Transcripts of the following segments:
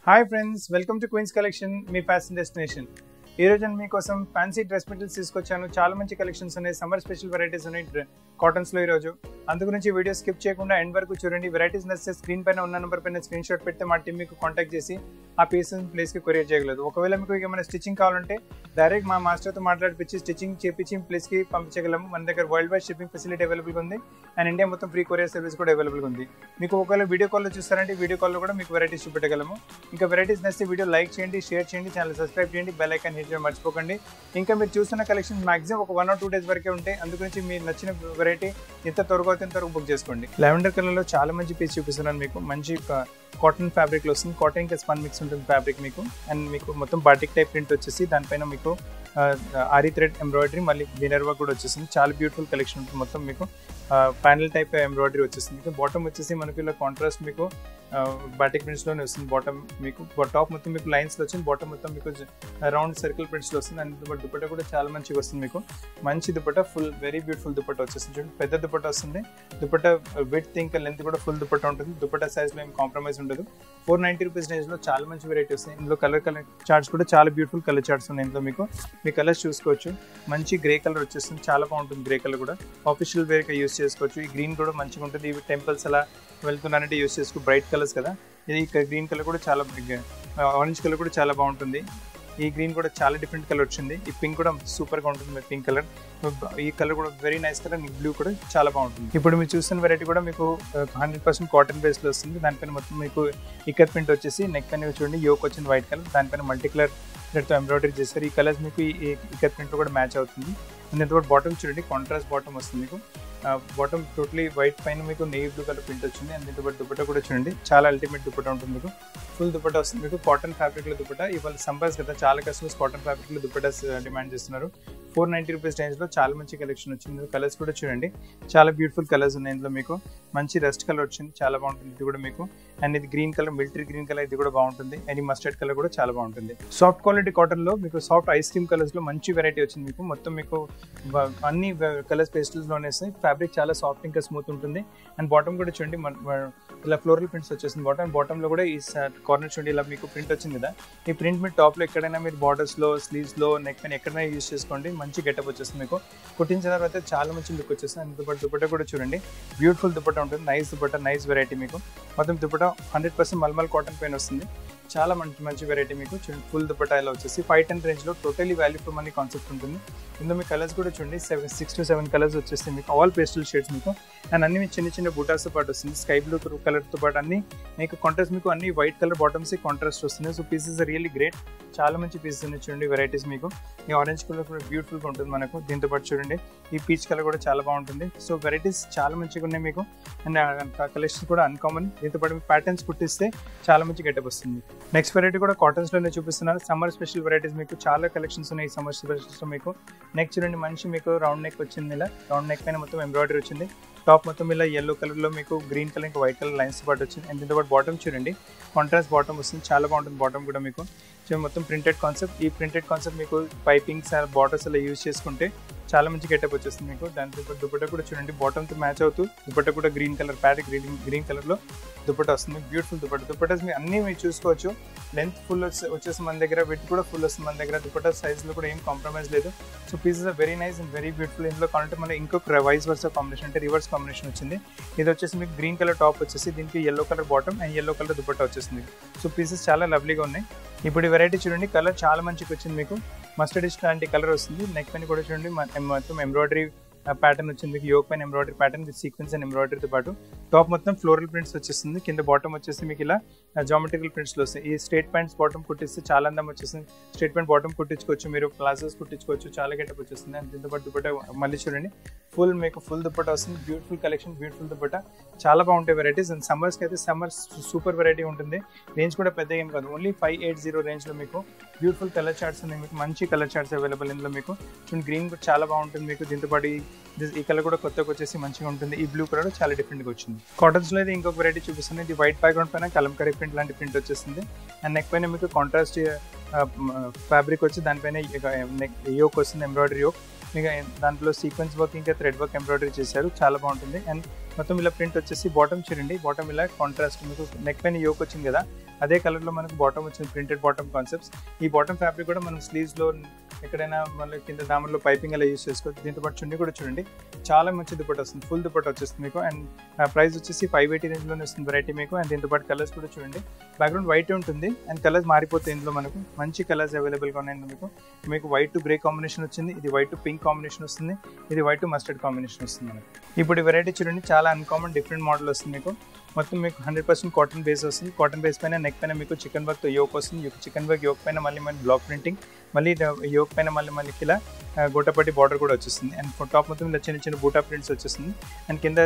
hi friends welcome to Queens collection మీ fashion destination ఈ రోజు నేను మీకోసం ఫ్యాన్సీ డ్రెస్ మెటీరియల్స్ తీసుకొచ్చాను చాలా మంచి కలెక్షన్స్ ఉన్నాయి సమ్మర్ స్పెషల్ వెరైటీస్ ఉన్నాయి కాటన్స్ లో ఈ రోజు అందు గురించి వీడియో స్కిప్ చేయకుండా ఎండ్ వరకు చూడండి వెరైటీస్ నచ్చితే స్క్రీన్ పైన ఉన్న నెంబర్ పైన స్క్రీన్ షాట్ పెడితే మా టీం మీకు కాంటాక్ట్ చేసి ఆ పీస్ ప్లేస్ కి కొరియర్ చేయగలదు ఒకవేళ మీకు ఏమైనా స్టిచ్చింగ్ కావాలంటే డైరెక్ట్ మా మాస్టర్ తో మాట్లాడిపించి స్టిచ్చింగ్ చేపించి ప్లేస్ కి పంపించగలము మన దగ్గర world wide shipping facility available ఉంది అండ్ ఇండియా మొత్తం ఫ్రీ కొరియర్ సర్వీస్ కూడా అవైలబుల్ ఉంది మీకు ఒకవేళ వీడియో కాల్లో చూస్తారంటే వీడియో కాల్లో కూడా మీకు వెరైటీస్ చూపెట్టగలము ఇంకా వెరైటీస్ నచ్చితే వీడియో లైక్ చేయండి షేర్ చేయండి ఛానల్ సబ్స్క్రైబ్ చేయండి బెల్ ఐకాన్ హిట్ చేయడం మర్చిపోకండి ఇంకా మీరు చూస్తున్న కలెక్షన్ మాక్సిమం ఒక వన్ ఆర్ టూ డేస్ వరకే ఉంటాయి అందుగురించి మీరు నచ్చిన వెరైటీ ఎంత త్వరగా అవుతుంది త్వరగా బుక్ చేసుకోండి లావెండర్ కలర్ లో చాలా మంచి పీస్ చూపిస్తున్నాను మీకు మంచి కాటన్ ఫ్యాబ్రిక్ లో వస్తుంది కాటన్ ఇంకా స్పన్ మిక్స్ ఉంటుంది ఫ్యాబ్రిక్ మీకు అండ్ మీకు మొత్తం బాటిక్ టైప్ ప్రింట్ వచ్చేసి దానిపైన మీకు ఆరి థ్రెడ్ ఎంబ్రాయిడరీ మళ్ళీ డిన్నర్ వర్క్ కూడా వచ్చేసింది చాలా బ్యూటిఫుల్ కలెక్షన్ ఉంటుంది మొత్తం మీకు ప్యానల్ టైప్ ఎంబ్రాయిడరీ వచ్చేసింది మీకు బాటమ్ వచ్చేసి మనకి ఇలా కాంట్రాస్ట్ మీకు బాటిక్ ప్రింట్స్ లోనే వస్తుంది బాటమ్ మీకు టాప్ మొత్తం మీకు లైన్స్ లో వచ్చింది బాటమ్ మొత్తం మీకు రౌండ్ సర్కిల్ ప్రింట్స్ లో వస్తుంది అండ్ దుపట్ట కూడా చాలా మంచిగా వస్తుంది మీకు మంచి dupatta full very beautiful dupatta వచ్చేస్తుంది చూడండి పెద్ద దుపట్ట వస్తుంది దుపట్ట విత్ ఇంకా లెంత్ కూడా ఫుల్ దుపట్ట ఉంటుంది దుపట్ట సైజ్ లో ఏం కాంప్రమైజ్ ఉండదు ఫోర్ నైన్టీ రూపీస్ రేంజ్ లో చాలా మంచి వెరైటీ వస్తాయి ఇందులో కలర్ కలర్ చార్ట్స్ కూడా చాలా బ్యూటిఫుల్ కలర్ చార్ట్స్ ఉన్నాయి ఇందులో మీకు మీ కలర్స్ చూసుకోవచ్చు మంచి గ్రే కలర్ వచ్చేస్తుంది చాలా బాగుంటుంది గ్రే కలర్ కూడా ఆఫీషియల్ వేర్ గా యూస్ చేసుకోవచ్చు ఈ గ్రీన్ కూడా మంచిగా ఉంటుంది ఇవి టెంపుల్స్ అలా వెళ్తున్నారంటే యూస్ చేసుకో బ్రైట్ కలర్స్ కదా ఇది గ్రీన్ కలర్ కూడా చాలా ఆరెంజ్ కలర్ కూడా చాలా బాగుంటుంది ఈ గ్రీన్ కూడా చాలా డిఫరెంట్ కలర్ వచ్చింది ఈ పింక్ కూడా సూపర్ గా ఉంటుంది పింక్ కలర్ ఈ కలర్ కూడా వెరీ నైస్ కలర్ బ్లూ కూడా చాలా బాగుంటుంది ఇప్పుడు మీరు చూస్తున్న వెరైటీ కూడా మీకు హండ్రెడ్ పర్సెంట్ కాటన్ బేస్ లో వస్తుంది దానిపైన మొత్తం మీకు ఇక్కత్ ప్రింట్ వచ్చేసి నెక్ పైన చూడండి యోక్ వచ్చింది వైట్ కలర్ దానిపైన మల్టీ కలర్ తో ఎంబ్రాయిడరీ చేస్తారు ఈ కలర్స్ మీకు ఈ ఇక్కత్ ప్రింట్ కూడా మ్యాచ్ అవుతుంది దీంతో బాటమ్ చూడండి కాంట్రాస్ట్ బాటమ్ వస్తుంది మీకు బాటమ్ టోటలీ వైట్ పైన మీకు నెయ్యి బ్లూ కలర్ ప్రింట్ వచ్చింది అండ్ దీంతో పాటు దుపట్ట కూడా చూడండి చాలా అల్టిమేట్ దుపట్ట ఉంటుంది మీకు ఫుల్ దుపట్ట వస్తుంది మీకు కాటన్ ఫ్యాబ్రిక్ లో దుపట్ట ఇవాళ సంపర్స్ కదా చాలా కస్టమర్స్ కాటన్ ఫ్యాబ్రిక్ లో దుపట్టాస్ డిమాండ్ చేస్తున్నారు ఫోర్ నైన్టీ రూపీస్ రేంజ్ లో చాలా మంచి కలెక్షన్ వచ్చింది కలర్స్ కూడా చూడండి చాలా బ్యూటిఫుల్ కలర్స్ ఉన్నాయి ఇందులో మీకు మంచి రెస్ట్ కలర్ వచ్చింది చాలా బాగుంటుంది ఇది కూడా మీకు అండ్ ఇది green colour military green colour ఇది కూడా బాగుంటుంది అండ్ ఈ మస్టర్డ్ కలర్ కూడా చాలా బాగుంటుంది సాఫ్ట్ క్వాలిటీ కాటన్ లో మీకు సాఫ్ట్ ఐస్ క్రీమ్ కలర్స్ లో మంచి వెరైటీ వచ్చింది మీకు మొత్తం మీకు అన్ని కలర్స్ పేస్టల్స్ లోనే వస్తాయి ఫ్యాబ్రిక్ చాలా సాఫ్ట్ ఇంకా స్మూత్ ఉంటుంది అండ్ బాటమ్ కూడా చూడండి ఇలా ఫ్లోరల్ ప్రింట్స్ వచ్చేసింది బాటమ్ బాటమ్ లో కూడా ఈ కార్నర్ చూడండి ఇలా మీకు ప్రింట్ వచ్చింది కదా ఈ ప్రింట్ మీరు టాప్ లో ఎక్కడైనా మీరు బార్డర్స్ లో స్లీవ్స్ లో నెక్ పైన ఎక్కడైనా యూస్ చేసుకోండి మంచి గెటప్ వచ్చేస్తుంది మీకు కుట్టించిన తర్వాత చాలా మంచి లుక్ వచ్చేస్తుంది అండ్ దుపట్ట దుపట్ట కూడా చూడండి బ్యూటిఫుల్ దుపట్ట ఉంటుంది నైస్ దుపట్ట నైస్ వెరైటీ మీకు మొత్తం దుపట్ట హండ్రెడ్ పర్సెంట్ మల్మల్ కాటన్ పైన వస్తుంది చాలా మంచి మంచి వెరైటీ మీకు చూడండి ఫుల్ దుపట్టా ఇలా వచ్చేసి ఫైవ్ టెన్ రేంజ్లో totally value for money concept ఉంటుంది ఇందులో మీ కలర్స్ కూడా చూడండి seven six to seven colours వచ్చేస్తాయి మీకు ఆల్ పేస్టల్ షేడ్స్ మీకు అండ్ అన్ని చిన్న చిన్న బూటాస్తో పాటు వస్తుంది స్కై బ్లూ కలర్తో పాటు అన్ని మీకు కాంట్రాస్ట్ మీకు అన్ని వైట్ కలర్ బాటమ్స్ కాంట్రాస్ట్ వస్తుంది సో పీసెస్ రియల్లీ గ్రేట్ చాలా మంచి పీసెస్ ఉన్నాయి చూడండి వెరైటీస్ మీకు ఈ ఆరెంజ్ కలర్ కూడా బ్యూటిఫుల్గా ఉంటుంది మనకు దీంతో పాటు చూడండి ఈ పీచ్ కలర్ కూడా చాలా బాగుంటుంది సో వెరైటీస్ చాలా మంచిగా ఉన్నాయి మీకు అండ్ కలెక్షన్ కూడా అన్కామన్ దీంతో పాటు మీకు ప్యాటర్న్స్ కుట్టిస్తే చాలా మంచి గెటప్ వస్తుంది నెక్స్ట్ వెరైటీ కూడా కాటన్స్ లోనే చూపిస్తున్నారు సమ్మర్ స్పెషల్ వెరైటీస్ మీకు చాలా కలెక్షన్స్ ఉన్నాయి సమ్మర్ స్పెషల్స్ మీకు నెక్ చూడండి మంచి మీకు రౌండ్ నెక్ వచ్చింది ఇలా రౌండ్ నెక్ పైన మొత్తం ఎంబ్రాయిడరీ వచ్చింది టాప్ మొత్తం ఇలా ఎల్లో కలర్ లో మీకు గ్రీన్ కలర్ ఇంకా వైట్ కలర్ లైన్స్ పాటు వచ్చింది అండ్ దీంతో పాటు బాటమ్ చూడండి కాంట్రాస్ట్ బాటమ్ వస్తుంది చాలా బాగుంటుంది బాటమ్ కూడా మీకు మొత్తం ప్రింటెడ్ కాన్సెప్ట్ ఈ ప్రింటెడ్ కాన్సెప్ట్ మీకు పైపింగ్స్ బాటర్స్ అలా యూజ్ చేసుకుంటే చాలా మంచి గెటప్ వచ్చేస్తుంది మీకు దాంతో దుపట్ట కూడా చూడండి బాటమ్తో మ్యాచ్ అవుతూ దుపట్ట కూడా green colour pad green green కలర్లో దుపట్ట వస్తుంది బ్యూటిఫుల్ దుపట్ట దుపట్టాస్ మీరు అన్ని మీరు చూసుకోవచ్చు లెంత్ ఫుల్ వచ్చేసి మన దగ్గర విత్ కూడా ఫుల్ వస్తుంది మన దగ్గర దుపట్ట సైజ్లో కూడా ఏం కాంప్రమైజ్ లేదు so pieces are very nice and very beautiful ఇందులో కావాలంటే మన ఇంకొక వైస్ వర్స్ కాంబినేషన్ అంటే రివర్స్ కాంబినేషన్ వచ్చింది ఇది వచ్చేసి మీకు గ్రీన్ కలర్ టాప్ వచ్చేసి దీనికి yellow colour bottom and yellow colour dupatta వచ్చేసింది సో పీసెస్ చాలా లవ్లీగా ఉన్నాయి ఇప్పుడు ఈ వెరైటీ చూడండి కలర్ చాలా మంచిగా వచ్చింది మీకు మస్టర్డ్ ఇస్ట్ లాంటి కలర్ వస్తుంది నెక్ పైన కూడా చూడండి మొత్తం ఎంబ్రాయిడరీ ప్యాటర్న్ వచ్చింది మీకు యోగ్ పైన embroidery pattern with sequence and ఎంబ్రాయిడరీతో పాటు టాప్ మొత్తం ఫ్లోరల్ ప్రింట్స్ వచ్చేస్తుంది కింద బాటమ్ వచ్చేసి మీకు ఇలా జామెట్రికల్ ప్రింట్స్లో వస్తాయి ఈ స్ట్రేట్ ప్యాంట్స్ బాటమ్ కుట్టిస్తే చాలా అందం వచ్చేస్తుంది స్ట్రేట్ ప్యాంట్ బాటమ్ కుట్టించుకోవచ్చు మీరు ప్లాజోస్ కుట్టించుకోవచ్చు చాలా గెటప్ వచ్చేస్తుంది అండ్ దీంతో పాటు దుపట్ట మళ్ళీ చూడండి ఫుల్ మీకు ఫుల్ దుపట్ట వస్తుంది బ్యూటిఫుల్ కలెక్షన్ బ్యూటిఫుల్ దుపట్ట చాలా బాగుంటాయి వెరైటీస్ అండ్ సమ్మర్స్కి అయితే సమ్మర్ సూపర్ వెరైటీ ఉంటుంది రేంజ్ కూడా పెద్ద ఏం కాదు ఓన్లీ ఫైవ్ ఎయిట్ జీరో రేంజ్లో మీకు బ్యూటిఫుల్ కలర్ చార్ట్స్ ఉన్నాయి మీకు మంచి కలర్ చార్ట్స్ అవైలబుల్ ఇందులో మీకు చూడండి గ్రీన్ కూడా చాలా బాగుంటుంది మీకు దీంతో పాటు ఈ కలర్ కూడా కొత్తగా వచ్చేసి మంచిగా ఉంటుంది ఈ బ్లూ కలర్ చాలా డిఫరెంట్గా వచ్చింది కాటన్స్ లో అయితే ఇంకొక వెరైటీ చూపిస్తుంది ఇది వైట్ బ్యాక్గ్రౌండ్ పైన కలంకరీ ప్రింట్ లాంటి ప్రింట్ వచ్చేస్తుంది అండ్ నెక్ పైన మీకు కాంట్రాస్ట్ ఫ్యాబ్రిక్ వచ్చి దానిపైన యోక్ వస్తుంది ఎంబ్రాయిడరీ యోక్ మీకు దాంట్లో సీక్వెన్స్ వర్క్ ఇంకా థ్రెడ్ వర్క్ ఎంబ్రాయిడరీ చేశారు చాలా బాగుంటుంది అండ్ మొత్తం ఇలా ప్రింట్ వచ్చేసి బాటమ్ చూడండి బాటమ్ ఇలా కాంట్రాస్ట్ మీకు నెక్ పైన యోక్ వచ్చింది కదా అదే కలర్లో మనకు బాటమ్ వచ్చింది ప్రింటెడ్ బాటమ్ కాన్సెప్ట్స్ ఈ బాటమ్ ఫ్యాబ్రిక్ కూడా మనం స్లీవ్స్లో ఎక్కడైనా మన కింద దామర్లో పైపింగ్ అలా యూస్ చేసుకోవచ్చు దీంతో పాటు చున్నీ కూడా చూడండి చాలా మంచి దుపట్ట వస్తుంది ఫుల్ దుపట్ట వచ్చేస్తుంది మీకు అండ్ ప్రైస్ వచ్చేసి ఫైవ్ ఎయిటీ రేంజ్లోనే వస్తుంది వెరైటీ మీకు అండ్ దీంతో పాటు కలర్స్ కూడా చూడండి బ్యాక్గ్రౌండ్ వైట్ ఉంటుంది అండ్ కలర్స్ మారిపోతాయి ఇందులో మనకు మంచి కలర్స్ అవైలబుల్గా ఉన్నాయి మీకు మీకు వైట్ టు గ్రే కాంబినేషన్ వచ్చింది ఇది వైట్ టు పింక్ కాంబినేషన్ వస్తుంది ఇది వైట్ టు మస్టర్డ్ కాంబినేషన్ వస్తుంది మనకు ఇప్పుడు ఈ వెరైటీ చూడండి చాలా అన్కామన్ డిఫరెంట్ మోడల్ వస్తుంది మీకు మొత్తం మీకు హండ్రెడ్ పర్సెంట్ కాటన్ బేస్ వస్తుంది కాటన్ బేస్ పైన నెక్ పైన మీకు చికెన్ వర్క్ యోక్ వస్తుంది చికెన్ వర్క్ యోక్ పైన మళ్ళీ మళ్ళీ బ్లాక్ ప్రింటింగ్ మళ్ళీ యోక్ పైన మళ్ళీ మళ్ళీ ఇలా గోటపట్టి బార్డర్ కూడా వచ్చేస్తుంది అండ్ టాప్ మొత్తం ఇలా చిన్న చిన్న బూటా ప్రింట్స్ వచ్చేస్తుంది అండ్ కింద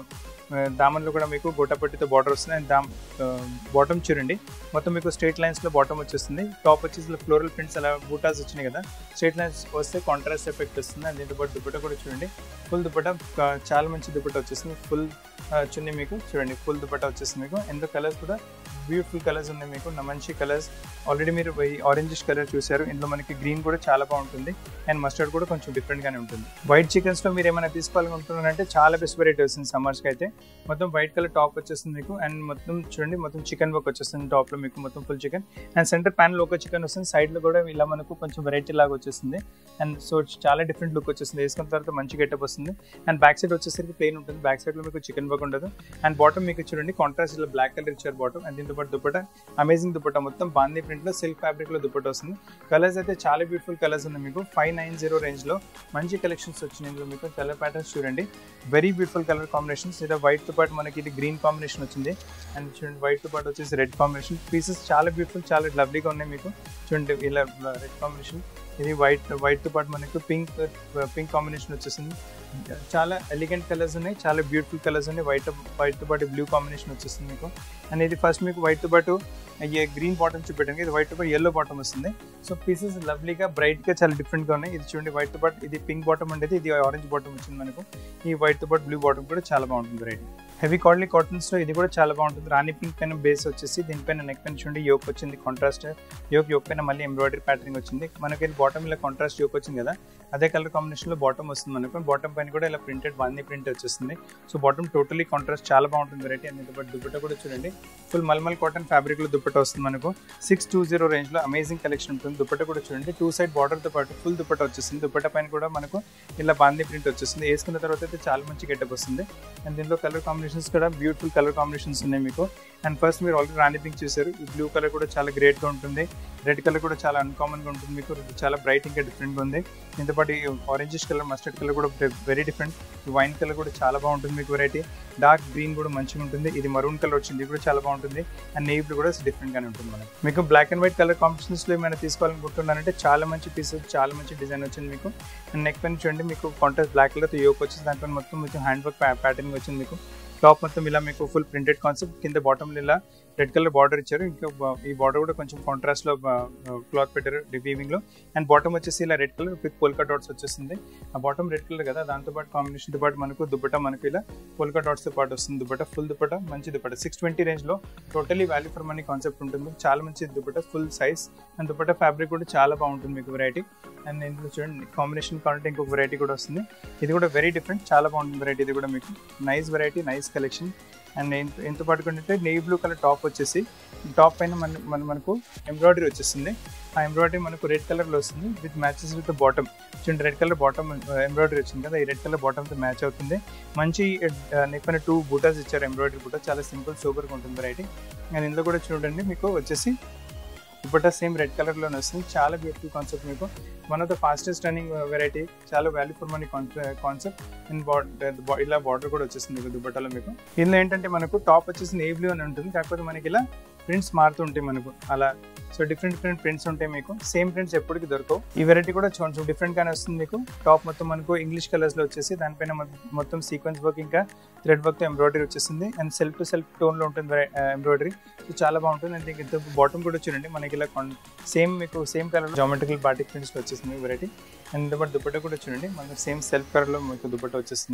దామన్లో కూడా మీకు గోటపట్టితో బార్డర్ వస్తుంది అండ్ దామ్ బాటమ్ చూడండి మొత్తం మీకు స్ట్రేట్ లైన్స్లో బాటమ్ వచ్చేస్తుంది టాప్ వచ్చేసి ఫ్లోరల్ ప్రింట్స్ అలా బూటాస్ వచ్చినాయి కదా స్ట్రేట్ లైన్స్ వస్తే కాంట్రాస్ట్ ఎఫెక్ట్ వస్తుంది అండ్ దీంతో పాటు దుప్పట కూడా చూడండి ఫుల్ దుప్పట చాలా మంచి దుప్పట వచ్చేస్తుంది ఫుల్ చున్నీ మీకు చూడండి ఫుల్ దుపట్ట వచ్చేస్తుంది మీకు ఎంతో కలర్స్ కూడా బ్యూటిఫుల్ కలర్స్ ఉన్నాయి మీకు మంచి కలర్స్ ఆల్రెడీ మీరు ఈ ఆరెంజిష్ కలర్ చూసారు ఇందులో మనకి గ్రీన్ కూడా చాలా బాగుంటుంది అండ్ మస్టర్డ్ కూడా కొంచెం డిఫరెంట్గానే ఉంటుంది వైట్ చికెన్స్లో మీరు ఏమైనా తీసుకోవాలనుకుంటున్నారంటే చాలా బెస్ట్ వెరైటీ వస్తుంది సమ్మర్స్కి అయితే మొత్తం వైట్ కలర్ టాప్ వచ్చేస్తుంది మీకు అండ్ మొత్తం చూడండి మొత్తం చికెన్ వర్క్ వచ్చేస్తుంది టాప్లో మీకు మొత్తం ఫుల్ చికెన్ అండ్ సెంటర్ ప్యాన్ ఒక చికెన్ వస్తుంది సైడ్లో కూడా ఇలా మనకు కొంచెం వెరైటీ లాగా వచ్చేస్తుంది అండ్ సో చాలా డిఫరెంట్ లుక్ వచ్చేస్తుంది వేసుకున్న తర్వాత మంచి గెటప్ వస్తుంది అండ్ బ్యాక్ సైడ్ వచ్చేసరికి ప్లెయిన్ ఉంటుంది బ్యాక్ సైడ్లో మీకు చికెన్ వర్క్ ఉండదు అండ్ బాటమ్ మీకు చూడండి కాంట్రాస్ట్ ఇలా బ్లాక్ కలర్ ఇచ్చారు బాటమ్ అండ్ దీంతో పాటు దుప్పట అమేజింగ్ దుప్పట మొత్తం బాందీ ప్రింట్లో సిల్క్ ఫ్యాబ్రిక్లో దుప్పట వస్తుంది కలర్స్ అయితే చాలా బ్యూటిఫుల్ కలర్స్ ఉన్నాయి మీకు ఫైవ్ నైన్ జీరో రేంజ్లో మంచి కలెక్షన్స్ వచ్చినాయి ఇందులో మీకు కలర్ ప్యాటర్న్స్ చూడండి వెరీ బ్యూటిఫుల్ కలర్ కాంబినేషన్స్ ఇలా వైట్తో పాటు మనకి ఇది గ్రీన్ కాంబినేషన్ వచ్చింది అండ్ చూడండి వైట్తో పాటు వచ్చేసి రెడ్ కాంబినేషన్ పీసెస్ చాలా బ్యూటిఫుల్ చాలా లవ్లీగా ఉన్నాయి మీకు చూడండి ఇలా రెడ్ కాంబినేషన్ ఇది వైట్ వైట్తో పాటు మనకు పింక్ పింక్ కాంబినేషన్ వచ్చేసింది చాలా ఎలిగెంట్ కలర్స్ ఉన్నాయి చాలా బ్యూటిఫుల్ కలర్స్ ఉన్నాయి వైట్ వైట్తో పాటు బ్లూ కాంబినేషన్ వచ్చేస్తుంది మీకు అండ్ ఇది ఫస్ట్ మీకు వైట్తో పాటు గ్రీన్ బాటమ్ చూపెట్టాను ఇది వైట్తో పాటు ఎల్లో బాటమ్ వస్తుంది సో పీసెస్ లవ్లీగా బ్రైట్గా చాలా డిఫరెంట్గా ఉన్నాయి ఇది చూడండి వైట్తో పాటు ఇది పింక్ బాటమ్ ఉండేది ఇది ఆరెంజ్ బాటమ్ వచ్చింది మనకు ఈ వైట్తో పాటు బ్లూ బాటమ్ కూడా చాలా బాగుంటుంది వెరైటీ హెవీ కాడ్లీ కాటన్స్లో ఇది కూడా చాలా బాగుంటుంది రాణి పింక్ పైన బేస్ వచ్చేసి దీనిపైన నెక్ పైన చూడండి యోక్ వచ్చింది కాంట్రాస్ట్ యోక్ యోక్ పైన మళ్ళీ ఎంబ్రాయిడరీ ప్యాటర్నింగ్ వచ్చింది మనకి బాటమ్ ఇలా కాంట్రాస్ట్ యోక్ వచ్చింది కదా అదే కలర్ కాంబినేషన్లో బాటమ్ వస్తుంది మనకు బాటమ్ పైన కూడా ఇలా ప్రింటెడ్ బాందీ ప్రింట్ వచ్చేస్తుంది సో బాటమ్ టోటలీ కాంట్రాస్ట్ చాలా బాగుంటుంది వెరైటీ అండ్ బట్ దుప్పట కూడా చూడండి ఫుల్ మల్మల్ కాటన్ ఫ్యాబ్రిక్లో దుప్పట వస్తుంది మనకు సిక్స్ టూ జీరో రేంజ్లో అమేజింగ్ కలెక్షన్ ఉంటుంది దుప్పట కూడా చూడండి టూ సైడ్ బార్డర్తో పాటు ఫుల్ దుప్పట వచ్చేస్తుంది దుప్పట పైన కూడా మనకు ఇలా బాందీ ప్రింట్ వచ్చేస్తుంది వేసుకున్న తర్వాత అయితే చాలా మంచి గెటప్ వస్తుంది అండ్ దీంట్లో కలర్ కాంబినేషన్స్ కూడా బ్యూటిఫుల్ కలర్ కాంబినేషన్స్ ఉన్నాయి మీకు అండ్ ఫస్ట్ మీరు ఆల్రెడీ రాణి పింక్ చూసారు ఈ బ్లూ కలర్ కూడా చాలా గ్రేట్గా ఉంటుంది రెడ్ కలర్ కూడా చాలా అన్కామన్గా ఉంటుంది మీకు చాలా బ్రైట్ ఇంకా డిఫరెంట్గా ఉంది దీంతో పాటు ఆరెంజిష్ కలర్ మస్టర్డ్ కలర్ కూడా వెరీ డిఫరెంట్ ఈ వైన్ కలర్ కూడా చాలా బాగుంటుంది మీకు వెరైటీ డార్క్ గ్రీన్ కూడా మంచిగా ఉంటుంది ఇది మరూన్ కలర్ వచ్చింది ఇది కూడా చాలా బాగుంటుంది అండ్ నేవ్ కూడా డిఫరెంట్గానే ఉంటుంది మనకి మీకు బ్లాక్ అండ్ వైట్ కలర్ కాంబినేషన్స్లో ఏమైనా తీసుకోవాలనుకుంటున్నారంటే చాలా మంచి పీసెస్ చాలా మంచి డిజైన్ వచ్చింది మీకు అండ్ నెక్ పైన చూడండి మీకు కాంట్రాస్ట్ బ్లాక్ కలర్తో యోక్ వచ్చింది దాంట్లో మొత్తం మీకు హ్యాండ్ వర్క్ ప్యాటర్న్ వచ్చింది మీకు టాప్ మొత్తం ఇలా మీకు ఫుల్ ప్రింటెడ్ కాన్సెప్ట్ కింద బాటమ్ ఇలా రెడ్ కలర్ బార్డర్ ఇచ్చారు ఇంకా ఈ బార్డర్ కూడా కొంచెం కాంట్రాస్ట్ లో క్లాత్ పెట్టారు వీవింగ్ లో అండ్ బాటమ్ వచ్చేసి ఇలా red colour with polka dots వచ్చేసింది ఆ బాటమ్ రెడ్ కలర్ కదా దాంతో పాటు కాంబినేషన్ తో పాటు మనకు దుప్పట మనకు ఇలా పోల్కా డాట్స్ తో పాటు వస్తుంది దుప్పట ఫుల్ దుప్పట మంచి దుప్పట సిక్స్ ట్వంటీ రేంజ్ లో totally value for money concept ఉంటుంది చాలా మంచి dupatta full size and dupatta fabric కూడా చాలా బాగుంటుంది మీకు వెరైటీ అండ్ ఇందులో చూడండి కాంబినేషన్ కావాలంటే ఇంకొక వెరైటీ కూడా వస్తుంది ఇది కూడా వెరీ డిఫరెంట్ చాలా బాగుంటుంది వెరైటీ ఇది కూడా మీకు nice variety nice collection and ఎంత పట్టుకుంటే నెయ్యి బ్లూ కలర్ టాప్ వచ్చేసి టాప్ పైన మన మన మనకు ఎంబ్రాయిడరీ వచ్చేస్తుంది ఆ ఎంబ్రాయిడరీ మనకు రెడ్ కలర్లో వస్తుంది విత్ మ్యాచెస్ విత్ బాటమ్ చూడండి రెడ్ కలర్ బాటమ్ ఎంబ్రాయిడరీ వచ్చింది కదా ఈ రెడ్ కలర్ బాటమ్తో మ్యాచ్ అవుతుంది మంచి నెక్ పైన టూ బూటాస్ ఇచ్చారు ఎంబ్రాయిడరీ బూటా చాలా సింపుల్ సూపర్గా ఉంటుంది వెరైటీ అండ్ ఇందులో కూడా చూడండి మీకు వచ్చేసి దుపట్టా సేమ్ రెడ్ కలర్లోనే వస్తుంది చాలా బ్యూటిఫుల్ కాన్సెప్ట్ మీకు one of the fastest running variety చాలా value for money concept in ఇలా బార్డర్ కూడా వచ్చేస్తుంది మీకు దుపట్టాలో మీకు ఇందులో ఏంటంటే మనకు టాప్ వచ్చేసి నేవ్ బ్లూ అని ఉంటుంది కాకపోతే మనకి ఇలా ప్రింట్స్ మారుతుంటాయి మనకు అలా సో డిఫరెంట్ డిఫరెంట్ ప్రింట్స్ ఉంటాయి మీకు సేమ్ ప్రింట్స్ ఎప్పటికీ దొరకవు ఈ వెరైటీ కూడా కొంచెం డిఫరెంట్ గానే వస్తుంది మీకు టాప్ మొత్తం మనకు ఇంగ్లీష్ కలర్స్ లో వచ్చేసి దానిపైన మొత్తం సీక్వెన్స్ వర్క్ ఇంకా థ్రెడ్ వర్క్ తో ఎంబ్రాయిడరీ వచ్చేసింది and self to self tone లో ఉంటుంది ఎంబ్రాయిడరీ సో చాలా బాగుంటుంది అండ్ ఇంకా బాటమ్ కూడా చూడండి మనకి ఇలా సేమ్ మీకు same colour geometrical batik prints వచ్చేసింది వెరైటీ అండ్ దుపట్ట దుపట్ట కూడా చూడండి మనకు సేమ్ సెల్ఫ్ కలర్ లో మీకు దుపట్ట వచ్చేస్తుంది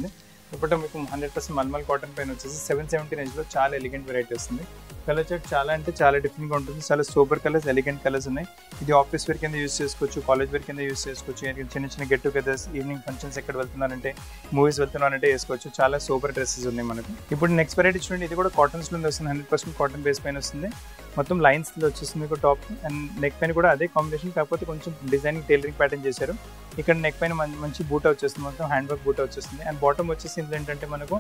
దుపట్టా మీకు హండ్రెడ్ పర్సెంట్ మల్మల్ కాటన్ పైన వచ్చేసి సెవెన్ సెవెంటీ రేంజ్లో చాలా ఎలిగెంట్ వెరైటీ వస్తుంది కలర్ చార్ట్ చాలా అంటే చాలా డిఫరెంట్గా ఉంటుంది చాలా సూపర్ కలర్స్ ఎలిగెంట్ కలర్స్ ఉన్నాయి ఇది ఆఫీస్ వేర్ కింద యూస్ చేసుకోవచ్చు కాలేజ్ వేర్ కింద యూస్ చేసుకోవచ్చు చిన్న చిన్న గెట్ టుగెదర్స్ ఈవినింగ్ ఫంక్షన్స్ ఎక్కడ వెళ్తున్నారంటే మూవీస్ వెళ్తున్నారంటే వేసుకోవచ్చు చాలా సూపర్ డ్రెస్సెస్ ఉన్నాయి మనకు ఇప్పుడు నెక్స్ట్ వెరైటీ చూడండి ఇది కూడా కాటన్స్ నుండి వస్తుంది హండ్రెడ్ పర్సెంట్ కాటన్ బేస్ పైన వస్తుంది మొత్తం లైన్స్ వచ్చేస్తుంది మీకు టాప్ అండ్ నెక్ పైన కూడా అదే కాంబినేషన్ కాకపోతే కొంచెం డిజైనింగ్ టైలరింగ్ ప్యాటర్న్ చేశారు ఇక్కడ నెక్ పైన మంచి బూట వచ్చేస్తుంది మొత్తం హ్యాండ్ వర్క్ బూట వచ్చేస్తుంది అండ్ బాటమ్ వచ్చేసి ఇందులో ఏంటంటే మనకు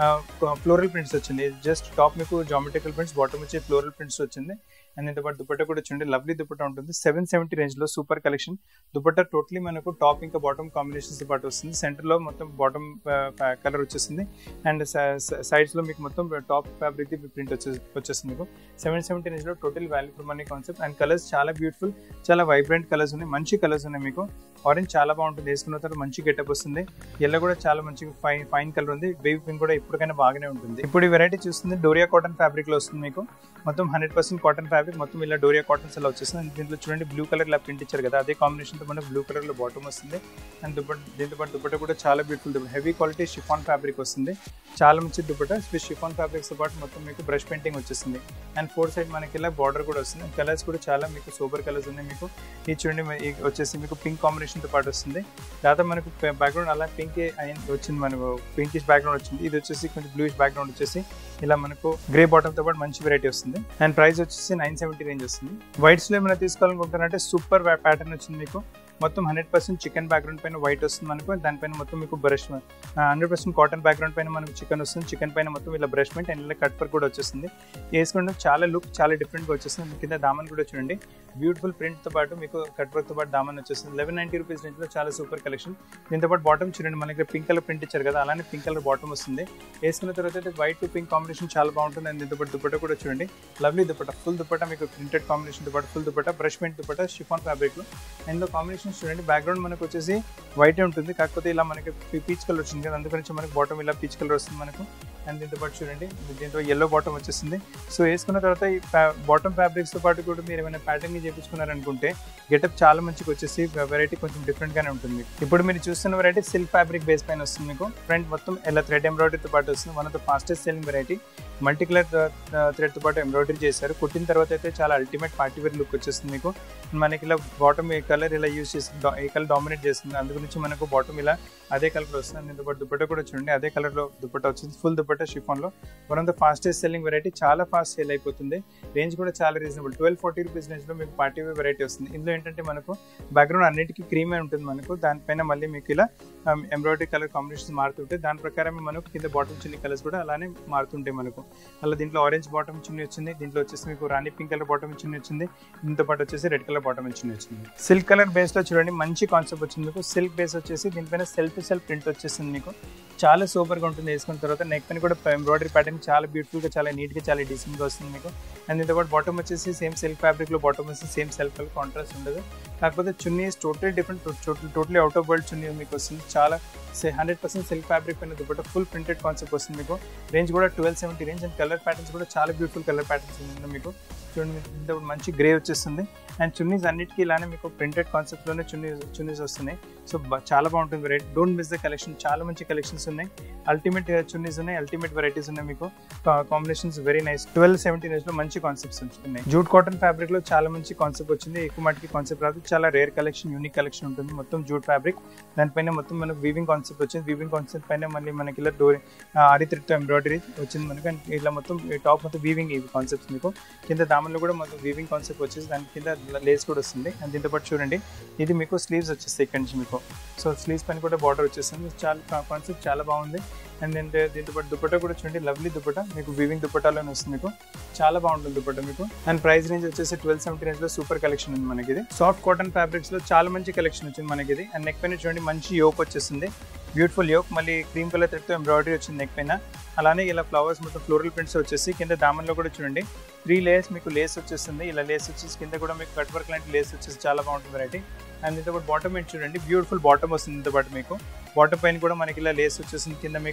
ఫ్లోరల్ ప్రింట్స్ వచ్చింది జస్ట్ టాప్ మీకు జామెట్రికల్ ప్రింట్స్ బాటమ్ వచ్చి ఫ్లోరల్ ప్రింట్స్ వచ్చింది అండ్ ఇంత పాటు దుపట్టా కూడా చూడండి లవ్లీ దుపట్టా ఉంటుంది సెవెన్ సెవెంటీ రేంజ్ లో సూపర్ కలెక్షన్ దుపట్టా టోటలీ మనకు టాప్ ఇంకా బాటమ్ కాంబినేషన్స్ పాటు వస్తుంది సెంటర్ లో మొత్తం బాటమ్ కలర్ వచ్చేసింది అండ్ సైడ్స్ లో మీకు మొత్తం టాప్ ఫ్యాబ్రిక్ ప్రింట్ వచ్చే వచ్చేస్తుంది మీకు సెవెన్ సెవెంటీ రేంజ్ లో total value for money concept and colours చాలా బ్యూటిఫుల్ చాలా వైబ్రెంట్ కలర్స్ ఉన్నాయి మంచి కలర్స్ ఉన్నాయి మీకు ఆరెంజ్ చాలా బాగుంటుంది వేసుకున్న తర్వాత మంచి గెటప్ వస్తుంది ఎల్లో కూడా చాలా మంచి ఫైన్ ఫైన్ కలర్ ఉంది బేబీ పింక్ కూడా ఇప్పటికైనా బాగానే ఉంటుంది ఇప్పుడు ఈ వెరైటీ చూస్తుంది డోరియా కాటన్ ఫ్యాబ్రిక్ లో వస్తుంది మీకు మొత్తం హండ్రెడ్ పర్సెంట్ కాటన్ ఫ్యాబ్రిక్ మొత్తం ఇలా డోరియా కాటన్స్ అలా వచ్చేస్తుంది దీంట్లో చూడండి బ్లూ కలర్ ఇలా ప్రింట్ ఇచ్చారు కదా అదే కాంబినేషన్ తో మనకు బ్లూ కలర్ లో బాటమ్ వస్తుంది అండ్ దుప్పట్ దీంతో పాటు దుప్పట కూడా చాలా beautiful dupatta heavy quality chiffon fabric వస్తుంది చాలా మంచి దుప్పట స్విచ్ షిఫాన్ ఫ్యాబ్రిక్స్ తో పాటు మొత్తం మీకు బ్రష్ పెయింటింగ్ వచ్చేస్తుంది అండ్ ఫోర్ సైడ్ మనకి ఇలా బార్డర్ కూడా వస్తుంది కలర్స్ కూడా చాలా మీకు సూపర్ కలర్స్ ఉన్నాయి మీకు ఇది చూడండి వచ్చేసి మీకు పింక్ కాంబినేషన్ తో పాటు వస్తుంది దాదాపు మనకు బ్యాక్గ్రౌండ్ అలా పింక్ వచ్చింది మనకు పింకిష్ బ్యాక్గ్రౌండ్ వచ్చింది ఇది వచ్చేసి కొంచెం బ్లూయిష్ బ్యాక్గ్రౌండ్ వచ్చేసి ఇలా మనకు గ్రే బాటమ్ తో పాటు మంచి వెరైటీ వస్తుంది అండ్ ప్రైస్ వచ్చేసి నైన్ సెవెంటీ రేంజ్ వస్తుంది వైట్స్ లో ఏమైనా తీసుకోవాలనుకుంటున్నారంటే సూపర్ ప్యాటర్న్ వచ్చింది మీకు మొత్తం హండ్రెడ్ పర్సెంట్ చికెన్ బ్యాక్గ్రౌండ్ పైన వైట్ వస్తుంది మనకు దానిపైన మొత్తం మీకు brush hundred percent cotton background పైన మనకు చికెన్ వస్తుంది చికెన్ పైన మొత్తం ఇలా బ్రష్ మెంట్ అండ్ ఇలా కట్ వర్క్ కూడా వచ్చేస్తుంది వేసుకుంటే చాలా లుక్ చాలా డిఫరెంట్గా వచ్చేస్తుంది కింద దామన్ కూడా చూడండి బ్యూటిఫుల్ ప్రింట్తో పాటు మీకు కట్ వర్క్తో పాటు దామన్ వచ్చేస్తుంది లెవెన్ నైంటీ రూపీస్ రేంజ్లో చాలా సూపర్ కలెక్షన్ దీంతో పాటు బాటమ్ చూడండి మనకి పింక్ కలర్ ప్రింట్ ఇచ్చారు కదా అలానే పింక్ కలర్ బాటమ్ వస్తుంది వేసుకున్న తర్వాత అయితే వైట్ టు పింక్ కాంబినేషన్ చాలా బాగుంటుంది అండ్ దీంతో పాటు దుపట్ట కూడా చూడండి లవ్లీ దుపట్ట ఫుల్ దుపట్ట మీకు ప్రింటెడ్ కాంబినేషన్తో పాటు full dupatta brush paint dupatta chiffon fabric and combination చూడండి బ్యాక్గ్రౌండ్ మనకు వచ్చేసి వైటే ఉంటుంది కాకపోతే ఇలా మనకి పీచ్ కలర్ వచ్చింది కదా అందుకని మనకి బాటమ్ ఇలా పీచ్ కలర్ వస్తుంది మనకు అండ్ దీంతో పాటు చూడండి దీంతో ఎల్లో బాటమ్ వచ్చేసింది సో వేసుకున్న తర్వాత ఈ బాటమ్ ఫ్యాబ్రిక్స్తో పాటు కూడా మీరు ఏమైనా ప్యాటర్నింగ్ చేయించుకున్నారనుకుంటే గెటప్ చాలా మంచిగా వచ్చేసి వెరైటీ కొంచెం డిఫరెంట్గానే ఉంటుంది ఇప్పుడు మీరు చూస్తున్న వెరైటీ సిల్క్ ఫ్యాబ్రిక్ బేస్ పైన వస్తుంది మీకు ఫ్రంట్ మొత్తం ఇలా థ్రెడ్ ఎంబ్రాయిడరీతో పాటు వస్తుంది one of the fastest selling variety multi colour థ్రెడ్తో పాటు ఎంబ్రాయిడరీ చేశారు కుట్టిన తర్వాత అయితే చాలా అల్టిమేట్ పార్టీ వేర్ లుక్ వచ్చేస్తుంది మీకు మనకి ఇలా బాటమ్ ఈ కలర్ ఇలా యూస్ చేసి ఈ కలర్ డామినేట్ చేస్తుంది అందు గురించి మనకు బాటమ్ ఇలా అదే కలర్ వస్తుంది దీంతో పాటు దుపట్ట కూడా చూడండి అదే కలర్లో దుపట్ట వచ్చింది ఫుల్ దుపట్ట షిఫాన్లో one of the fastest selling variety చాలా ఫాస్ట్ సేల్ అయిపోతుంది రేంజ్ కూడా చాలా రీజనబుల్ ట్వెల్వ్ ఫార్టీ రూపీస్ రేంజ్లో మీకు పార్టీ వేర్ వెరైటీ వస్తుంది ఇందులో ఏంటంటే మనకు బ్యాక్గ్రౌండ్ అన్నిటికీ క్రీమే ఉంటుంది మనకు దానిపైన మళ్ళీ మీకు ఇలా ఎంబ్రాయిడరీ కలర్ కాంబినేషన్స్ మారుతుంటాయి దాని ప్రకారం మనకు కింద బాటమ్ చిన్ని కలర్స్ కూడా అలానే మారుతుంటాయి మనకు అలా దీంట్లో ఆరెంజ్ బాటమ్ చిన్ని వచ్చింది దీంట్లో వచ్చేసి మీకు రాణి పింక్ కలర్ బాటమ్ చిన్ని వచ్చింది దీంతో పాటు వచ్చేసి రెడ్ కలర్ బాటమ్ చిన్ని వచ్చింది సిల్క్ కలర్ బేస్ లో చూడండి మంచి కాన్సెప్ట్ వచ్చింది మీకు సిల్క్ బేస్ వచ్చేసి దీనిపైన సెల్ఫ్ సెల్ఫ్ ప్రింట్ వచ్చేసింది మీకు చాలా సూపర్ గా ఉంటుంది వేసుకున్న తర్వాత నెక్ పైన కూడా ఎంబ్రాయిడరీ ప్యాటర్న్ చాలా బ్యూటిఫుల్ గా చాలా నీట్ గా చాలా డీసెంట్ గా వస్తుంది మీకు అండ్ దీంతో పాటు బాటమ్ వచ్చేసి సేమ్ సిల్క్ ఫ్యాబ్రిక్ లో బాటమ్ వచ్చేసి సేమ్ సెల్ఫ్ కలర్ కాంట్రాస్ట్ ఉండదు కాకపోతే chunnis totally different totally out of world chunni మీకు వస్తుంది చాలా హండ్రెడ్ పర్సెంట్ సిల్క్ ఫ్యాబ్రిక్ పైన దుపట్ట ఫుల్ ప్రింటెడ్ కాన్సెప్ట్ వస్తుంది మీకు రేంజ్ కూడా twelve seventy range and colour patterns కూడా చాలా బ్యూటిఫుల్ కలర్ ప్యాటర్న్స్ ఉంది మీకు చూడండి ఇంత మంచి గ్రే వచ్చేస్తుంది అండ్ చున్నీస్ అన్నిటికీ ఇలానే మీకు ప్రింటెడ్ కాన్సెప్ట్లోనే చున్నీ చున్నీస్ వస్తున్నాయి సో చాలా బాగుంటుంది variety don't miss the collection చాలా మంచి కలెక్షన్స్ ఉన్నాయి అల్టిమేట్ చున్నీస్ ఉన్నాయి అల్టిమేట్ వెరైటీస్ ఉన్నాయి మీకు combinations very nice twelve seventeen లో మంచి కాన్సెప్ట్స్ ఉన్నాయి జూట్ కాటన్ ఫ్యాబ్రిక్ లో చాలా మంచి కాన్సెప్ట్ వచ్చింది ఎక్కువ మటుకి కాన్సెప్ట్ రాదు చాలా రేర్ కలెక్షన్ యూనిక్ కలెక్షన్ ఉంటుంది మొత్తం జూట్ ఫ్యాబ్రిక్ దానిపైన మొత్తం మనకు వీవింగ్ కాన్సెప్ట్ వచ్చింది వీవింగ్ కాన్సెప్ట్ పైన మళ్ళీ మనకి ఇలా డోరీ ఆరి త్రిట్ ఎంబ్రాయిడరీ వచ్చింది మనకు అండ్ ఇలా మొత్తం టాప్ మొత్తం వీవింగ్ ఇవి కాన్సెప్ట్స్ మీకు కింద దామన్లో కూడా మొత్తం వీవింగ్ కాన్సెప్ట్ వచ్చేసి దాని కింద లేస్ కూడా వస్తుంది అండ్ దీంతో పాటు చూడండి ఇది మీకు స్లీవ్స్ వచ్చేస్తాయి ఇక్కడ నుంచి మీకు సో స్లీవ్స్ పైన కూడా బార్డర్ వచ్చేస్తుంది చాలా కాన్సెప్ట్ చాలా బాగుంది అండ్ దెన్ దీంతో పాటు దుపట్టా కూడా చూడండి లవ్లీ దుపట్టా మీకు వీవింగ్ దుపట్టాలోనే వస్తుంది మీకు చాలా బాగుంటుంది దుపట్టా మీకు అండ్ ప్రైస్ రేంజ్ వచ్చేసి ట్వెల్వ్ సెవెంటీ రేంజ్ లో సూపర్ కలెక్షన్ ఉంది మనకి ఇది సాఫ్ట్ కాటన్ ఫ్యాబ్రిక్స్ లో చాలా మంచి కలెక్షన్ వచ్చింది మనకి ఇది అండ్ నెక్ పైన చూడండి మంచి యోక్ వచ్చేస్తుంది బ్యూటిఫుల్ యోక్ మళ్ళీ క్రీమ్ కలర్ థ్రెడ్తో ఎంబ్రాయిడరీ వచ్చింది నెక్ పైన అలానే ఇలా ఫ్లవర్స్ మొత్తం ఫ్లోరల్ ప్రింట్స్ వచ్చేసి కింద దామన్లో కూడా చూడండి త్రీ లేయర్స్ మీకు లేస్ వచ్చేస్తుంది ఇలా లేస్ వచ్చేసి కింద కూడా మీకు కట్ వర్క్ లాంటి లేస్ వచ్చేసి చాలా బాగుంటుంది వెరైటీ అండ్ దీంతో పాటు బాటమ్ ఏంటి చూడండి బ్యూటిఫుల్ బాటమ్ వస్తుంది దీంతో పాటు మీకు బాటమ్ పైన కూడా మనకి ఇలా లేస్ వచ్చేసింది కింద మీకు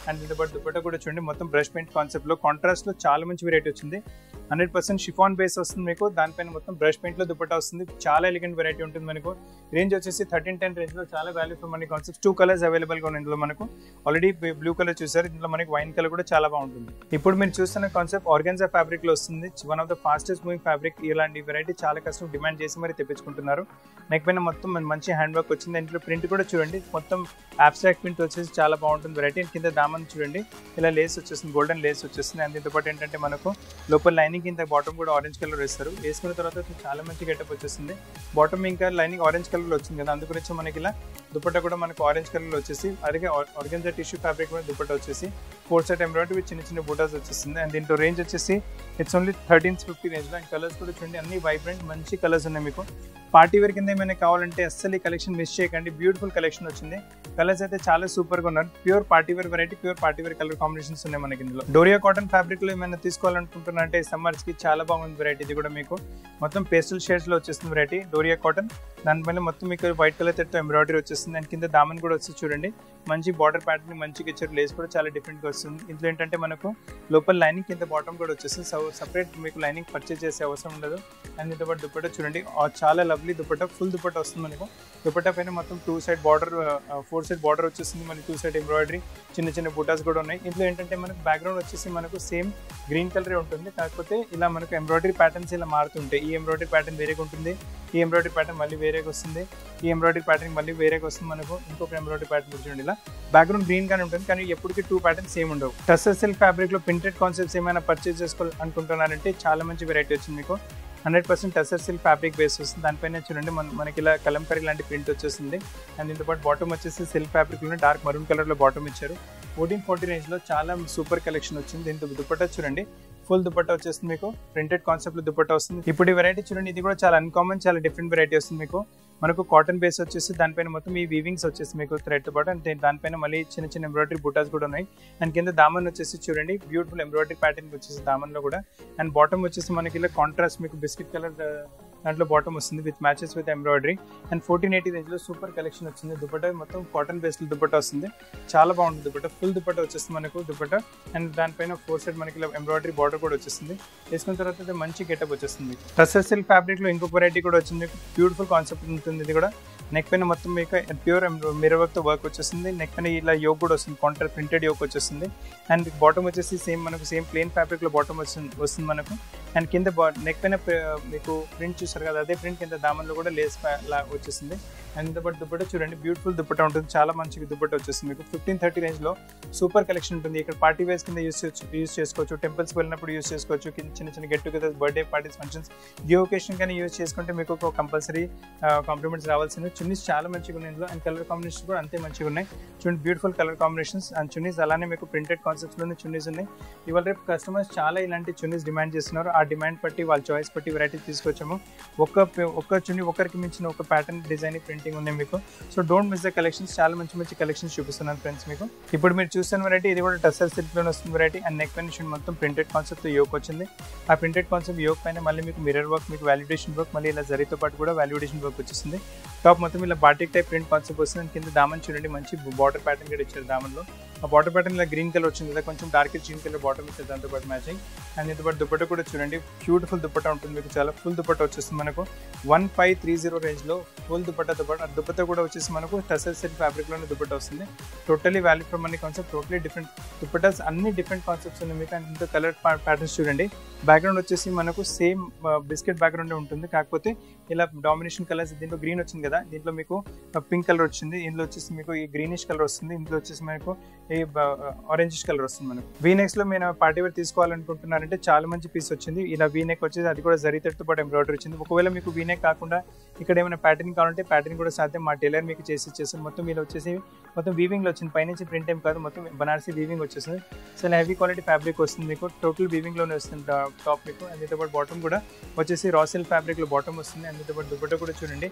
అండ్ దీంతో పాటు దుపట్టా కూడా చూడండి మొత్తం బ్రష్ పెయింట్ కాన్సెప్ట్ లో కాంట్రాస్ట్ లో చాలా మంచి వెరైటీ వచ్చింది హండ్రెడ్ పర్సెంట్ షిఫాన్ బేస్ వస్తుంది మీకు దానిపైన మొత్తం బ్రష్ పెయింట్ లో దుపట్టా వస్తుంది చాలా ఎలిగెంట్ వెరైటీ ఉంటుంది మనకు రేంజ్ వచ్చేసి థర్టీన్ టెన్ రేంజ్ లో చాలా value for money concept two colours available గా ఉన్నాయి ఇందులో మనకు ఆల్రెడీ బ్లూ కలర్ చూసారు ఇందులో మనకి వైన్ కలర్ కూడా చాలా బాగుంటుంది ఇప్పుడు మీరు చూస్తున్న కాన్సెప్ట్ ఆర్గాన్జా ఫ్యాబ్రిక్ లో వస్తుంది one of the fastest moving fabric ఇలాంటి వెరైటీ చాలా కష్టం డిమాండ్ చేసి మరి తెప్పించుకుంటున్నారు నెక్ పైన మొత్తం మంచి హ్యాండ్ వర్క్ వచ్చింది ఇంట్లో ప్రింట్ కూడా చూడండి మొత్తం అబ్స్ట్రాక్ట్ ప్రింట్ వచ్చేసి చాలా బాగుంటుంది వెరైటీ కింద దామన్ చూడండి ఇలా లేస్ వచ్చేస్తుంది గోల్డెన్ లేస్ వచ్చేస్తుంది అండ్ దీంతో పాటు ఏంటంటే మనకు లోపల లైనింగ్ కింద బాటమ్ కూడా ఆరెంజ్ కలర్ వేస్తారు వేసుకున్న తర్వాత చాలా మంచి గెటప్ వచ్చేస్తుంది బాటమ్ ఇంకా లైనింగ్ ఆరెంజ్ కలర్ లో వచ్చింది కదా అందు గురించి మనకి ఇలా దుపట్టా కూడా మనకు ఆరెంజ్ కలర్ లో వచ్చేసి అలాగే ఆర్గన్జా టిష్యూ ఫ్యాబ్రిక్ కూడా దుపట్టా వచ్చేసి ఫోర్ సెట్ ఎంబ్రాయిడరీ చిన్న చిన్న బూటాస్ వచ్చేస్తుంది అండ్ దీంట్లో రేంజ్ వచ్చేసి it's only thirteen fifty range లో అండ్ కలర్స్ కూడా చూడండి అన్ని వైబ్రెంట్ మంచి కలర్స్ ఉన్నాయి మీకు పార్టీ వేర్ కింద ఏమైనా కావాలంటే అస్సలు ఈ కలెక్షన్ మిస్ చేయకండి బ్యూటిఫుల్ కలెక్షన్ వచ్చింది కలర్స్ అయితే చాలా సూపర్ గా ఉన్నారు pure party wear variety pure party wear colour combinations ఉన్నాయి మనకి ఇందులో డోరియా కాటన్ ఫ్యాబ్రిక్ లో ఏమైనా తీసుకోవాలనుకుంటున్నారంటే సమ్మర్స్ కి చాలా బాగుంది వెరైటీ ఇది కూడా మీకు మొత్తం పేస్టల్ షేడ్స్ లో వచ్చేస్తుంది వెరైటీ డోరియా కాటన్ దానిపైన మొత్తం మీకు వైట్ కలర్ తో ఎంబ్రాయిడరీ వచ్చేస్తుంది అండ్ కింద దామన్ కూడా వచ్చి చూడండి మంచి బార్డర్ ప్యాటర్న్ మంచిగా ఇచ్చారు లేస్ కూడా చాలా డిఫరెంట్ గా వస్తుంది ఇందులో ఏంటంటే మనకు లోపల లైనింగ్ కింద బాటమ్ కూడా వచ్చేస్తుంది సో సపరేట్ మీకు లైనింగ్ పర్చేస్ చేసే అవసరం ఉండదు అండ్ దీంతో పాటు దుపట్టా చూడండి చాలా లవ్లీ దుపట్టా ఫుల్ దుపట్టా వస్తుంది మనకు దుపట్టా పైన మొత్తం two side border four side border వచ్చేస్తుంది మనకి టూ సైడ్ ఎంబ్రాయిడరీ చిన్న చిన్న బుటాస్ కూడా ఉన్నాయి ఇందులో ఏంటంటే మనకు బ్యాక్గ్రౌండ్ వచ్చేసి మనకు సేమ్ గ్రీన్ కలరే ఉంటుంది కాకపోతే ఇలా మనకు ఎంబ్రాయిడరీ ప్యాటర్న్స్ ఇలా మారుతుంటాయి ఈ ఎంబ్రాయిడరీ ప్యాటర్న్ వేరేగా ఉంటుంది ఈ ఎంబ్రాయిడరీ ప్యాటర్న్ మళ్ళీ వేరేగా వస్తుంది ఈ ఎంబ్రాయిడరీ ప్యాటర్న్ మళ్ళీ వేరేగా వస్తుంది మనకు ఇంకొక ఎంబ్రాయిడరీ ప్యాటర్న్ చూడండి ఇలా బ్యాక్గ్రౌండ్ గ్రీన్ గానే ఉంటుంది కానీ ఎప్పటికీ టూ ప్యాటర్న్ సేమ్ ఉండవు టస్సర్ సిల్క్ ఫ్యాబ్రిక్ లో ప్రింటెడ్ కాన్సెప్ట్స్ ఏమైనా పర్చేస్ చేసుకోవాలి అనుకుంటున్నారంటే చాలా మంచి వెరైటీ వచ్చింది మీకు hundred percent tussar silk fabric base వస్తుంది దానిపైన చూడండి మన మనకి ఇలా కలంకరీ లాంటి ప్రింట్ వచ్చేస్తుంది అండ్ దీంతో పాటు బాటమ్ వచ్చేసి సిల్క్ ఫ్యాబ్రిక్ లో డార్క్ మరూన్ కలర్ లో బాటమ్ ఇచ్చారు ఫోర్టీన్ ఫార్టీ రేంజ్ లో చాలా సూపర్ కలెక్షన్ వచ్చింది దీంతో దుపట్టా చూడండి ఫుల్ దుపట్టా వచ్చేస్తుంది మీకు ప్రింటెడ్ కాన్సెప్ట్ లో దుపట్టా వస్తుంది ఇప్పుడు ఈ వెరైటీ చూడండి ఇది కూడా చాలా అన్కామన్ చాలా డిఫరెంట్ వెరైటీ వస్తుంది మీకు మనకు కాటన్ బేస్ వచ్చేసి దానిపైన మొత్తం ఈ వీవింగ్స్ వచ్చేసి మీకు థ్రెడ్ పాటు అండ్ దానిపైన మళ్ళీ చిన్న చిన్న ఎంబ్రాయిడరీ బుటాస్ కూడా ఉన్నాయి అండ్ కింద దామన్ వచ్చేసి చూడండి బ్యూటిఫుల్ ఎంబ్రాయిడరీ ప్యాటర్న్ వచ్చేసి దామన్ లో కూడా అండ్ బాటమ్ వచ్చేసి మనకి ఇలా కాంట్రాస్ట్ మీకు బిస్కెట్ కలర్ దాంట్లో బాటమ్ వస్తుంది with matches with embroidery and fourteen eighty range లో సూపర్ కలెక్షన్ వచ్చింది దుపట్టా మొత్తం కాటన్ బేస్ దుపట్టా వస్తుంది చాలా బాగుంటుంది దుపట్టా ఫుల్ దుపట్టా వచ్చేస్తుంది మనకు దుపట్టా అండ్ దానిపైన ఫోర్ సైడ్ మనకి ఇలా ఎంబ్రాయిడరీ బార్డర్ కూడా వచ్చేస్తుంది వేసుకున్న తర్వాత అయితే మంచి గెటప్ వచ్చేస్తుంది టసర్ సిల్క్ ఫ్యాబ్రిక్ లో ఇంకొక వెరైటీ కూడా వచ్చింది బ్యూటిఫుల్ కాన్సెప్ట్ ఉంటుంది ఇది కూడా నెక్ పైన మొత్తం మీకు ప్యూర్ మిరర్ వర్క్ తో వర్క్ వచ్చేస్తుంది నెక్ పైన ఇలా యోగ్ కూడా వస్తుంది కాంట్రాక్ట్ ప్రింటెడ్ యోగ్ వచ్చేస్తుంది అండ్ బాటమ్ వచ్చేసి సేమ్ మనకు సేమ్ ప్లేన్ ఫ్యాబ్రిక్ లో బాటమ్ వస్తుంది వస్తుంది మనకు అండ్ కింద నెక్ పైన మీకు ప్రింట్ చూసారు కదా అదే ప్రింట్ కింద దామన్లో కూడా లేస్ వచ్చేసింది అండ్ ఇంత పాటు దుప్పట చూడండి బ్యూటిఫుల్ దుప్పట ఉంటుంది చాలా మంచిగా దుప్పట వచ్చేస్తుంది మీకు ఫిఫ్టీన్ థర్టీ రేంజ్ లో సూపర్ కలెక్షన్ ఉంటుంది ఇక్కడ పార్టీ వేస్ కింద యూస్ యూస్ చేసుకోవచ్చు టెంపుల్స్ వెళ్ళినప్పుడు యూస్ చేసుకోవచ్చు చిన్న చిన్న get together birthday parties functions the occasion కానీ యూస్ చేసుకుంటే మీకు ఒక కంపల్సరీ కాంప్లిమెంట్స్ రావాల్సింది చున్నీస్ చాలా మంచిగా ఉన్నాయి ఇందులో అండ్ కలర్ కాంబినేషన్స్ కూడా అంతే మంచిగా ఉన్నాయి చూడండి beautiful colour combinations and chunnis అలానే మీకు ప్రింటెడ్ కాన్సెప్ట్స్ లోనే చున్నీస్ ఉన్నాయి ఇవాళ రేపు కస్టమర్స్ చాలా ఇలాంటి చున్నీస్ డిమాండ్ చేస్తున్నారు ఆ డిమాండ్ బట్టి వాళ్ళ చాయిస్ బట్టి వెరైటీ తీసుకొచ్చాము ఒక్క ఒక్క చున్నీ ఒకరికి మించిన ఒక ప్యాటర్న్ డిజైన్ ప్రింటింగ్ ఉన్నాయి మీకు so don't miss the collections చాలా మంచి మంచి కలెక్షన్స్ చూపిస్తున్నాను ఫ్రెండ్స్ మీకు ఇప్పుడు మీరు చూస్తున్న వెరైటీ ఇది కూడా టసర్ సిల్క్ లోనే వస్తుంది వెరైటీ అండ్ నెక్ పైన మొత్తం ప్రింటెడ్ కాన్సెప్ట్ యోక్ వచ్చింది ఆ ప్రింటెడ్ కాన్సెప్ట్ యోక్ పైన మళ్ళీ మీకు మిరర్ వర్క్ మీకు వాల్యుడేషన్ వర్క్ మళ్ళీ ఇలా జరితో పాటు కూడా వాల్యుడేషన్ వర్క్ వచ్చేసింది టాప్ మొత్తం ఇలా బాటిక్ టైప్ ప్రింట్ కాన్సెప్ట్ వస్తుంది కింద దామన్ చూడండి మంచి బార్డర్ ప్యాటర్న్ కూడా ఇచ్చారు దామన్లో ఆ బార్డర్ ప్యాటర్న్ ఇలా గ్రీన్ కలర్ వచ్చింది కదా కొంచెం డార్క్ గ్రీన్ కలర్ బాటమ్ ఇచ్చారు దాంతో పాటు మ్యాచింగ్ అండ్ దీంతో పాటు దుపట్ట కూడా చూడండి బ్యూటిఫుల్ దుపట్ట ఉంటుంది మీకు చాలా ఫుల్ దుపట్ట వచ్చేస్తుంది మనకు one five three zero range లో ఫుల్ దుపట్ట దుపట్ట దుపట్ట కూడా వచ్చేసి మనకు టసర్ సెట్ ఫ్యాబ్రిక్ లోనే దుపట్ట వస్తుంది totally value from money concept totally different dupattas అన్ని డిఫరెంట్ కాన్సెప్ట్స్ ఉన్నాయి మీకు అండ్ ఇంత కలర్ ప్యాటర్న్స్ చూడండి బ్యాక్గ్రౌండ్ వచ్చేసి మనకు సేమ్ బిస్కెట్ బ్యాక్గ్రౌండ్ ఉంటుంది కాకపోతే ఇలా డామినేషన్ కలర్స్ దీంట్లో గ్రీన్ వచ్చింది కదా దీంట్లో మీకు పింక్ కలర్ వచ్చింది ఇందులో వచ్చేసి మీకు ఈ గ్రీనిష్ కలర్ వస్తుంది ఇందులో వచ్చేసి మనకు ఈ ఆరెంజిష్ కలర్ వస్తుంది మనకు వీనెక్స్ లో మీరు పార్టీ వేర్ తీసుకోవాలనుకుంటున్నారంటే చాలా మంచి పీస్ వచ్చింది ఇలా వీనెక్ వచ్చేసి అది కూడా జరీతతో పాటు ఎంబ్రాయిడరీ వచ్చింది ఒకవేళ మీకు వీనెక్ కాకుండా ఇక్కడ ఏమైనా ప్యాటర్న్ కావాలంటే ప్యాటర్న్ కూడా సాధ్యం మా టైలర్ మీకు చేసి ఇచ్చేసి మొత్తం ఇలా వచ్చేసి మొత్తం వీవింగ్ లో వచ్చింది పైనుంచి ప్రింట్ ఏం కాదు మొత్తం బనారసి వీవింగ్ వచ్చేసింది సో హెవీ క్వాలిటీ ఫ్యాబ్రిక్ వస్తుంది మీకు టోటల్ వీవింగ్ లోనే వస్తుంది టాప్ మీకు అండ్ పాటు బాటమ్ కూడా వచ్చేసి రాసిల్ ఫ్యాబ్రిక్ లో బాటమ్ వస్తుంది అండ్ పాటు దుపట్ట కూడా చూడండి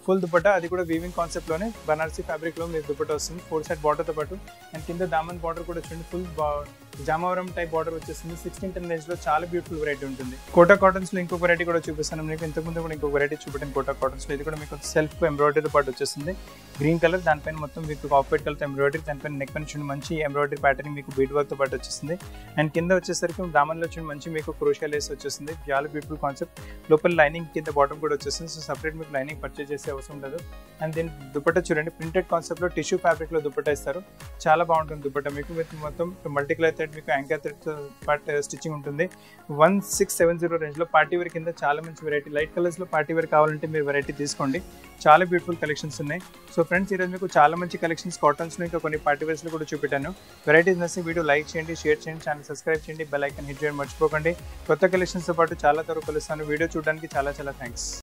ఫుల్ దుపట్టా అది కూడా వీవింగ్ కాన్సెప్ట్ లోనే బనారసీ ఫ్యాబ్రిక్ లో మీకు దుపట్టా వస్తుంది ఫోర్ సైడ్ బార్డర్ తో పాటు అండ్ కింద దామన్ బార్డర్ కూడా చూడండి ఫుల్ జామవరం టైప్ బార్డర్ వచ్చేస్తుంది సిక్స్టీన్ టెన్ రేంజ్ లో చాలా బ్యూటిఫుల్ వెరైటీ ఉంటుంది కోటా కాటన్స్ లో ఇంకొక వెరైటీ కూడా చూపిస్తాను మీకు ఇంతకు ముందు కూడా ఇంకొక వెరైటీ చూపెట్టాను కోటా కాటన్స్ లో ఇది కూడా మీకు సెల్ఫ్ ఎంబ్రాయిడరీ పాటు వచ్చేస్తుంది గ్రీన్ కలర్ దానిపైన మొత్తం మీకు ఆఫ్ వైట్ కలర్ ఎంబ్రాయిడరీ దానిపైన నెక్ పైన చూడండి మంచి ఎంబ్రాయిడరీ ప్యాటర్న్ మీకు బీట్ వర్క్ తో పాటు వచ్చేస్తుంది అండ్ కింద వచ్చేసరికి దామన్ లో చూడండి మంచి మీకు క్రోషియా లేస్ వచ్చేస్తుంది చాలా బ్యూటిఫుల్ కాన్సెప్ట్ లోపల లైనింగ్ కింద బాటమ్ కూడా వచ్చేస్తుంది సో సపరేట్ మీకు లైనింగ్ పర్చేస్ చేసే అవసరం ఉండదు అండ్ దీని దుపట్టా చూడండి ప్రింటెడ్ కాన్సెప్ట్ లో టిష్యూ ఫ్యాబ్రిక్ లో దుపట్టా ఇస్తారు చాలా బాగుంటుంది దుపట్టా మీకు విత్ మొత్తం మల్టీ కలర్ థ్రెడ్ మీకు యాంకర్ థ్రెడ్ పార్ట్ స్టిచ్చింగ్ ఉంటుంది one six seven zero range లో పార్టీ వేర్ కింద చాలా మంచి వెరైటీ లైట్ కలర్స్ లో పార్టీ వేర్ కావాలంటే మీరు వెరైటీ తీసుకోండి చాలా బ్యూటిఫుల్ కలెక్షన్స్ ఉన్నాయి సో ఫ్రెండ్స్ ఈరోజు మీకు చాలా మంచి కలెక్షన్స్ కాటన్స్ లో ఇంకా కొన్ని పార్టీ వేర్స్ లో కూడా చూపెట్టాను వెరైటీస్ నచ్చిన వీడియో లైక్ చేయండి షేర్ చేయండి ఛానల్ సబ్స్క్రైబ్ చేయండి బెల్ ఐకన్ హిట్ చేయండి మర్చిపోకండి కొత్త కలెక్షన్స్ తో పాటు చాలా త్వరగా కలుస్తాను వీడియో చూడడానికి చాలా చాలా థ్యాంక్స్